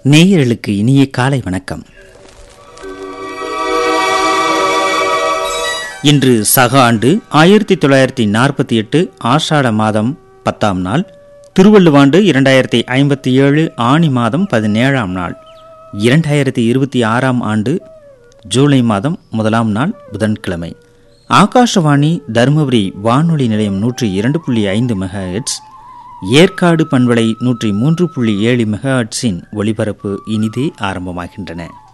நேயர்களுக்கு இனிய காலை வணக்கம் இன்று சக ஆண்டு ஆயிரத்தி தொள்ளாயிரத்தி நாற்பத்தி எட்டு ஆஷாட மாதம் பத்தாம் நாள் திருவள்ளுவாண்டு இரண்டாயிரத்தி ஐம்பத்தி ஏழு ஆணி மாதம் பதினேழாம் நாள் இரண்டாயிரத்தி இருபத்தி ஆறாம் ஆண்டு ஜூலை மாதம் முதலாம் நாள் புதன்கிழமை ஆகாஷவாணி தருமபுரி வானொலி நிலையம் நூற்றி இரண்டு புள்ளி ஐந்து மெகாஹெட்ஸ் ஏற்காடு பண்பலை நூற்றி மூன்று புள்ளி ஏழு மெகாஹெட்ஸின் ஒலிபரப்பு இனிதே ஆரம்பமாகின்றன